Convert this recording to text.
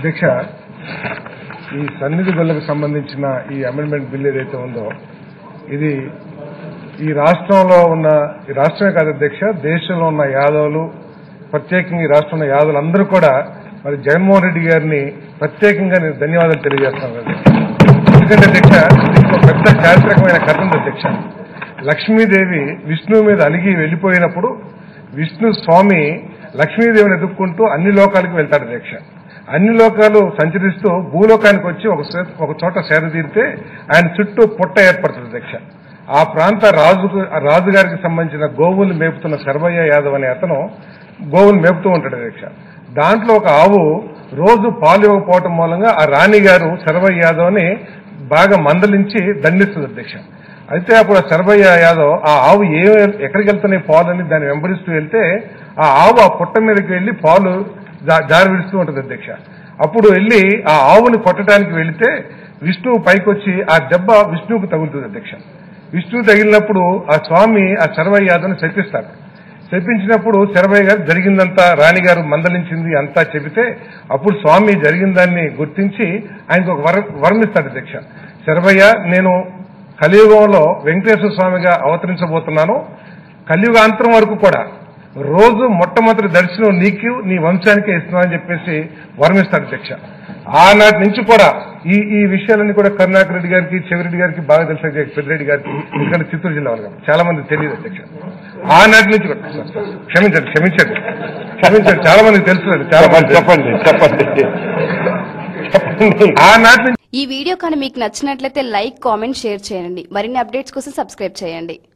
అధ్యక్ష ఈ సన్నిధి బిల్లుకు సంబంధించిన ఈ అమెండ్మెంట్ బిల్ ఏదైతే ఉందో ఇది ఈ రాష్ట్రంలో ఉన్న ఈ రాష్ట్రమే కాదు అధ్యక్ష దేశంలో ఉన్న యాదవులు ప్రత్యేకంగా ఈ రాష్ట్రంలో యాదవులు అందరూ కూడా మరి జగన్మోహన్ రెడ్డి గారిని ప్రత్యేకంగా నేను ధన్యవాదాలు తెలియజేస్తాను అధ్యక్ష. ఎందుకంటే అధ్యక్ష దీనికి ఒక పెద్ద చారిత్రకమైన కథ ఉంది అధ్యక్ష లక్ష్మీదేవి విష్ణువు మీద అలిగి వెళ్ళిపోయినప్పుడు విష్ణు స్వామి లక్ష్మీదేవిని ఎదుర్కొంటూ అన్ని లోకాలకు వెళ్తాడు అధ్యక్ష అన్ని లోకాలు సంచరిస్తూ భూలోకానికి వచ్చి ఒక సే- ఒక చోట సేద తీరితే ఆయన చుట్టూ పుట్ట ఏర్పడుతుంది అధ్యక్ష ఆ ప్రాంత రాజు రాజుగారికి సంబంధించిన గోవులు మేపుతున్న శర్వయ్య యాదవ్ అనే అతను గోవులు మేపుతూ ఉంటాడు అధ్యక్ష దాంట్లో ఒక ఆవు రోజు పాలు ఇవ్వకపోవటం మూలంగా ఆ రాణి గారు శర్వయ్య యాదవ్ని బాగా మందలించి దండిస్తుంది అధ్యక్ష అయితే అప్పుడు ఆ శరభయ్య యాదవ్ ఆ ఆవు ఏ ఎక్కడికి వెళ్తున్నాయి పాలు అని దాన్ని వెంబడిస్తూ వెళ్తే ఆ ఆవు ఆ పుట్ట మీదకి వెళ్లి పాలు జా- జారి విడుస్తూ ఉంటుంది అధ్యక్ష అప్పుడు వెళ్లి ఆ ఆవుని కొట్టడానికి వెళితే విష్ణువు పైకొచ్చి ఆ దెబ్బ విష్ణువుకు తగులుతుంది అధ్యక్ష విష్ణువు తగిలినప్పుడు ఆ స్వామి ఆ శరభయ్య యాదవ్ని శపిస్తాడు చెప్పించినప్పుడు శరభయ్య గారు జరిగిందంతా రాణిగారు మందలించింది అంతా చెబితే అప్పుడు స్వామి జరిగిన దాన్ని గుర్తించి ఆయనకు ఒక వర వరమిస్తాడు అధ్యక్ష శరభయ్య నేను కలియుగంలో వెంకటేశ్వర స్వామిగా అవతరించబోతున్నాను కలియుగాంతరం వరకు కూడా రోజు మొట్టమొదటి దర్శనం నీకు నీ వంశానికే ఇస్తున్నానని చెప్పేసి వరమిస్తాడు అధ్యక్ష ఆనాటి నుంచి కూడా ఈ ఈ విషయాలన్నీ కూడా కరుణాకర్ రెడ్డి గారికి చెవిరెడ్డి గారికి బాగా తెలుసు అధ్యక్ష పెద్దిరెడ్డి గారికి ఎందుకంటే చిత్తూరు జిల్లా వాళ్ళు కాబట్టి చాలా మంది తెలియదు అధ్యక్ష ఆనాటి నుంచి కూడా సార్, సార్, క్షమించండి క్షమించండి క్షమించండి చాలా మందికి తెలుసు అది చాలా మంది చెప్పండి చెప్పండి చెప్పండి ఆనాటి నుంచి ఈ వీడియో కానీ మీకు నచ్చినట్లయితే లైక్ కామెంట్ షేర్ చేయండి మరిన్ని అప్డేట్స్ కోసం సబ్స్క్రైబ్ చేయండి